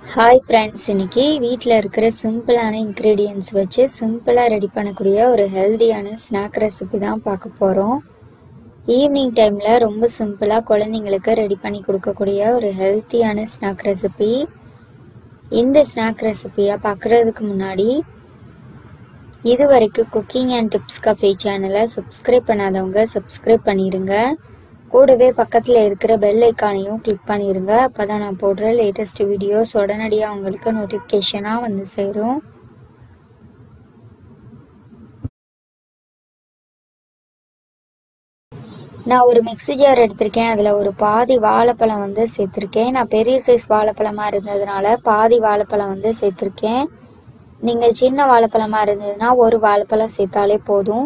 hi friends இன்னைக்கு வீட்டில் இருக்கிற சிம்பிளான இன்க்ரீடியன்ஸ் வச்சு சிம்பிளாக ரெடி பண்ணக்கூடிய ஒரு ஹெல்தியான ஸ்நாக் ரெசிபி தான் பார்க்க போகிறோம் ஈவினிங் டைமில் ரொம்ப சிம்பிளாக குழந்தைங்களுக்கு ரெடி பண்ணி கொடுக்கக்கூடிய ஒரு ஹெல்த்தியான ஸ்நாக் ரெசிபி இந்த ஸ்நாக் ரெசிபியை பார்க்குறதுக்கு முன்னாடி இது வரைக்கும் குக்கிங் அண்ட் டிப்ஸ் கஃபே சேனலை சப்ஸ்கிரைப் பண்ணாதவங்க சப்ஸ்கிரைப் பண்ணிடுங்க கூடவே பக்கத்தில் இருக்கிற பெல் ஐக்கானையும் கிளிக் பண்ணிடுங்க அப்போ தான் நான் போடுற லேட்டஸ்ட் வீடியோஸ் உடனடியாக உங்களுக்கு நோட்டிஃபிகேஷனாக வந்து சேரும் நான் ஒரு மிக்ஸி ஜார் எடுத்திருக்கேன் அதில் ஒரு பாதி வாழைப்பழம் வந்து சேர்த்துருக்கேன் நான் பெரிய சைஸ் வாழைப்பழமாக இருந்ததுனால பாதி வாழைப்பழம் வந்து சேர்த்துருக்கேன் நீங்கள் சின்ன வாழைப்பழமாக இருந்ததுன்னா ஒரு வாழைப்பழம் சேர்த்தாலே போதும்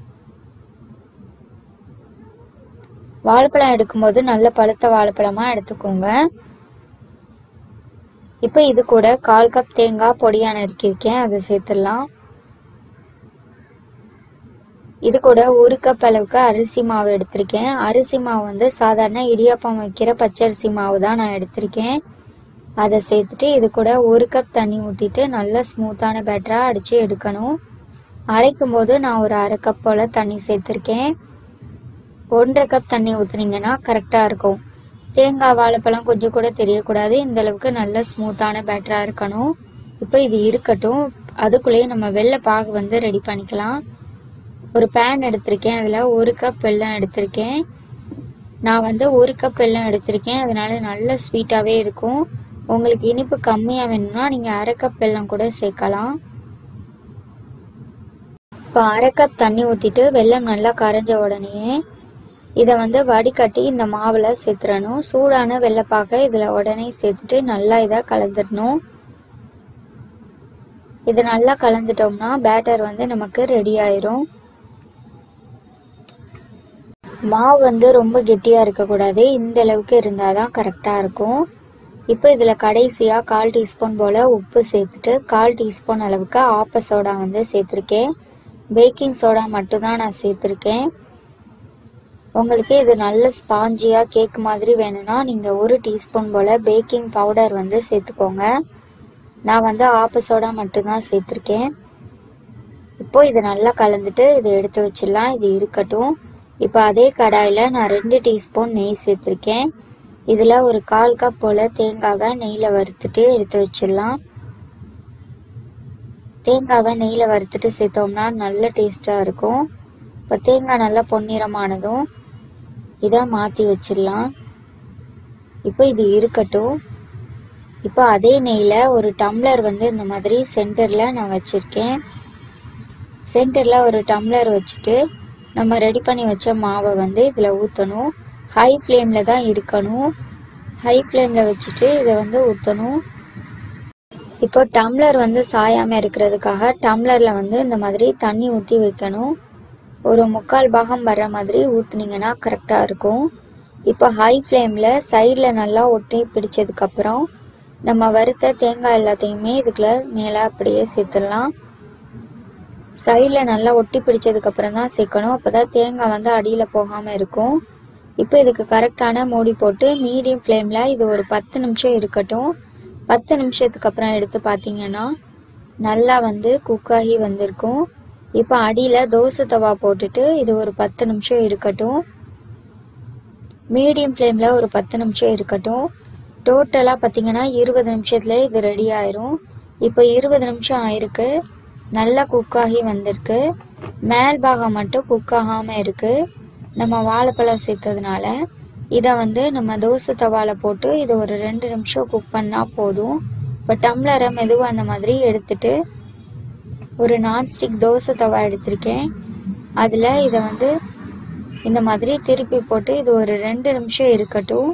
வாழைப்பழம் எடுக்கும்போது நல்ல பழுத்த வாழைப்பழமாக எடுத்துக்கோங்க இப்போ இது கூட கால் கப் தேங்காய் பொடியாக நறுக்கியிருக்கேன் அதை சேர்த்துடலாம் இது கூட ஒரு கப் அளவுக்கு அரிசி மாவு எடுத்திருக்கேன் அரிசி மாவு வந்து சாதாரண இடியாப்பம் வைக்கிற பச்சரிசி மாவு தான் நான் எடுத்திருக்கேன் அதை சேர்த்துட்டு இது கூட ஒரு கப் தண்ணி ஊற்றிட்டு நல்லா ஸ்மூத்தான பேட்டராக அடித்து எடுக்கணும் அரைக்கும் போது நான் ஒரு அரை கப் போல் தண்ணி சேர்த்துருக்கேன் ஒன்றரை கப் தண்ணி ஊற்றுனீங்கன்னா கரெக்டாக இருக்கும் தேங்காய் வாழைப்பழம் கொஞ்சம் கூட தெரியக்கூடாது இந்த அளவுக்கு நல்ல ஸ்மூத்தான பேட்டராக இருக்கணும் இப்போ இது இருக்கட்டும் அதுக்குள்ளேயே நம்ம வெள்ளை பாகு வந்து ரெடி பண்ணிக்கலாம் ஒரு பேன் எடுத்திருக்கேன் அதில் ஒரு கப் வெல்லம் எடுத்திருக்கேன் நான் வந்து ஒரு கப் வெல்லம் எடுத்திருக்கேன் அதனால நல்ல ஸ்வீட்டாகவே இருக்கும் உங்களுக்கு இனிப்பு கம்மியாக வேணும்னா நீங்கள் அரை கப் வெல்லம் கூட சேர்க்கலாம் இப்போ அரை கப் தண்ணி ஊற்றிட்டு வெல்லம் நல்லா கரைஞ்ச உடனே இதை வந்து வடிகட்டி இந்த மாவில் சேர்த்துடணும் சூடான வெள்ளைப்பாக இதில் உடனே சேர்த்துட்டு நல்லா இதை கலந்துடணும் இது நல்லா கலந்துட்டோம்னா பேட்டர் வந்து நமக்கு ரெடி ஆயிரும் மாவு வந்து ரொம்ப கெட்டியாக இருக்கக்கூடாது இந்த அளவுக்கு இருந்தால் தான் கரெக்டாக இருக்கும் இப்போ இதில் கடைசியாக கால் டீஸ்பூன் போல் உப்பு சேர்த்துட்டு கால் டீஸ்பூன் அளவுக்கு ஆப்ப சோடா வந்து சேர்த்துருக்கேன் பேக்கிங் சோடா மட்டும்தான் நான் சேர்த்துருக்கேன் உங்களுக்கு இது நல்ல ஸ்பாஞ்சியாக கேக் மாதிரி வேணும்னா நீங்கள் ஒரு டீஸ்பூன் போல் பேக்கிங் பவுடர் வந்து சேர்த்துக்கோங்க நான் வந்து ஆப்ப சோடா மட்டும்தான் சேர்த்துருக்கேன் இப்போ இதை நல்லா கலந்துட்டு இதை எடுத்து வச்சிடலாம் இது இருக்கட்டும் இப்போ அதே கடாயில் நான் ரெண்டு டீஸ்பூன் நெய் சேர்த்துருக்கேன் இதில் ஒரு கால் கப் போல் தேங்காவை நெய்யில் வறுத்துட்டு எடுத்து வச்சிடலாம் தேங்காவை நெய்யில் வறுத்துட்டு சேர்த்தோம்னா நல்ல டேஸ்ட்டாக இருக்கும் இப்போ தேங்காய் நல்லா பொன்னிறமானதும் இதை மாற்றி வச்சிடலாம் இப்போ இது இருக்கட்டும் இப்போ அதே நெய்யில் ஒரு டம்ளர் வந்து இந்த மாதிரி சென்டரில் நான் வச்சுருக்கேன் சென்டரில் ஒரு டம்ளர் வச்சுட்டு நம்ம ரெடி பண்ணி வச்ச மாவை வந்து இதில் ஊற்றணும் ஹை ஃப்ளேமில் தான் இருக்கணும் ஹை ஃப்ளேமில் வச்சுட்டு இதை வந்து ஊற்றணும் இப்போ டம்ளர் வந்து சாயாமல் இருக்கிறதுக்காக டம்ளரில் வந்து இந்த மாதிரி தண்ணி ஊற்றி வைக்கணும் ஒரு முக்கால் பாகம் வர்ற மாதிரி ஊற்றுனீங்கன்னா கரெக்டாக இருக்கும் இப்போ ஹை ஃப்ளேமில் சைடில் நல்லா ஒட்டி பிடிச்சதுக்கப்புறம் நம்ம வறுத்த தேங்காய் எல்லாத்தையுமே இதுக்குள்ள மேலே அப்படியே சேர்த்துடலாம் சைடில் நல்லா ஒட்டி பிடிச்சதுக்கப்புறம் தான் சேர்க்கணும் அப்போ தான் தேங்காய் வந்து அடியில் போகாமல் இருக்கும் இப்போ இதுக்கு கரெக்டான மூடி போட்டு மீடியம் ஃப்ளேமில் இது ஒரு பத்து நிமிஷம் இருக்கட்டும் பத்து நிமிஷத்துக்கு அப்புறம் எடுத்து பார்த்தீங்கன்னா நல்லா வந்து குக்காகி வந்திருக்கும் இப்போ அடியில் தோசை தவா போட்டுட்டு இது ஒரு பத்து நிமிஷம் இருக்கட்டும் மீடியம் ஃப்ளேமில் ஒரு பத்து நிமிஷம் இருக்கட்டும் டோட்டலாக பார்த்தீங்கன்னா இருபது நிமிஷத்தில் இது ரெடி ஆயிரும் இப்போ இருபது நிமிஷம் ஆயிருக்கு நல்லா குக்காகி வந்திருக்கு மேல் பாகம் மட்டும் குக் ஆகாமல் இருக்குது நம்ம வாழைப்பழம் சேர்த்ததுனால இதை வந்து நம்ம தோசை தவால போட்டு இதை ஒரு ரெண்டு நிமிஷம் குக் பண்ணால் போதும் இப்போ டம்ளரை மெதுவாக அந்த மாதிரி எடுத்துட்டு ஒரு நான்ஸ்டிக் தோசை தவா எடுத்திருக்கேன் அதில் இதை வந்து இந்த மாதிரி திருப்பி போட்டு இது ஒரு ரெண்டு நிமிஷம் இருக்கட்டும்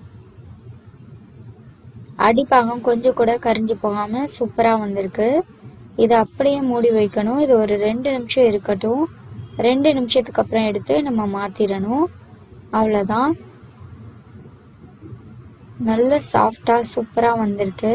அடிப்பாகம் கொஞ்சம் கூட கரிஞ்சு போகாமல் சூப்பராக வந்திருக்கு இதை அப்படியே மூடி வைக்கணும் இது ஒரு ரெண்டு நிமிஷம் இருக்கட்டும் ரெண்டு நிமிஷத்துக்கு அப்புறம் எடுத்து நம்ம மாற்றிடணும் அவ்வளோதான் நல்ல சாஃப்டாக சூப்பராக வந்திருக்கு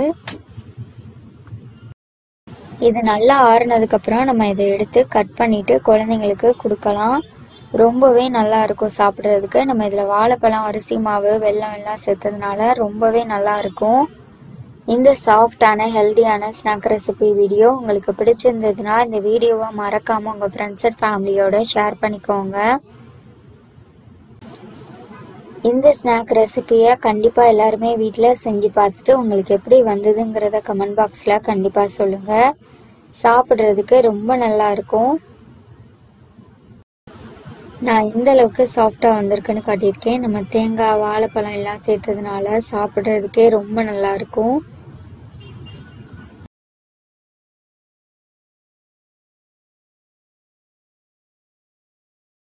இது நல்லா ஆறுனதுக்கப்புறம் நம்ம இதை எடுத்து கட் பண்ணிவிட்டு குழந்தைங்களுக்கு கொடுக்கலாம் ரொம்பவே நல்லா இருக்கும் சாப்பிட்றதுக்கு நம்ம இதில் வாழைப்பழம் அரிசி மாவு வெல்லம் எல்லாம் சேர்த்ததுனால ரொம்பவே நல்லா இருக்கும் இந்த சாஃப்டான ஹெல்தியான ஸ்நாக் ரெசிபி வீடியோ உங்களுக்கு பிடிச்சிருந்ததுன்னா இந்த வீடியோவை மறக்காம உங்க ஃப்ரெண்ட்ஸ் அண்ட் ஃபேமிலியோட ஷேர் பண்ணிக்கோங்க இந்த ஸ்நாக் ரெசிபியை கண்டிப்பாக எல்லாருமே வீட்டில் செஞ்சு பார்த்துட்டு உங்களுக்கு எப்படி வந்ததுங்கிறத கமெண்ட் பாக்ஸில் கண்டிப்பாக சொல்லுங்கள் சாப்பிட்றதுக்கு ரொம்ப நல்லா இருக்கும் நான் எந்த அளவுக்கு சாஃப்டாக வந்திருக்குன்னு காட்டியிருக்கேன் நம்ம தேங்காய் வாழைப்பழம் எல்லாம் சேர்த்ததுனால சாப்பிட்றதுக்கே ரொம்ப நல்லா இருக்கும்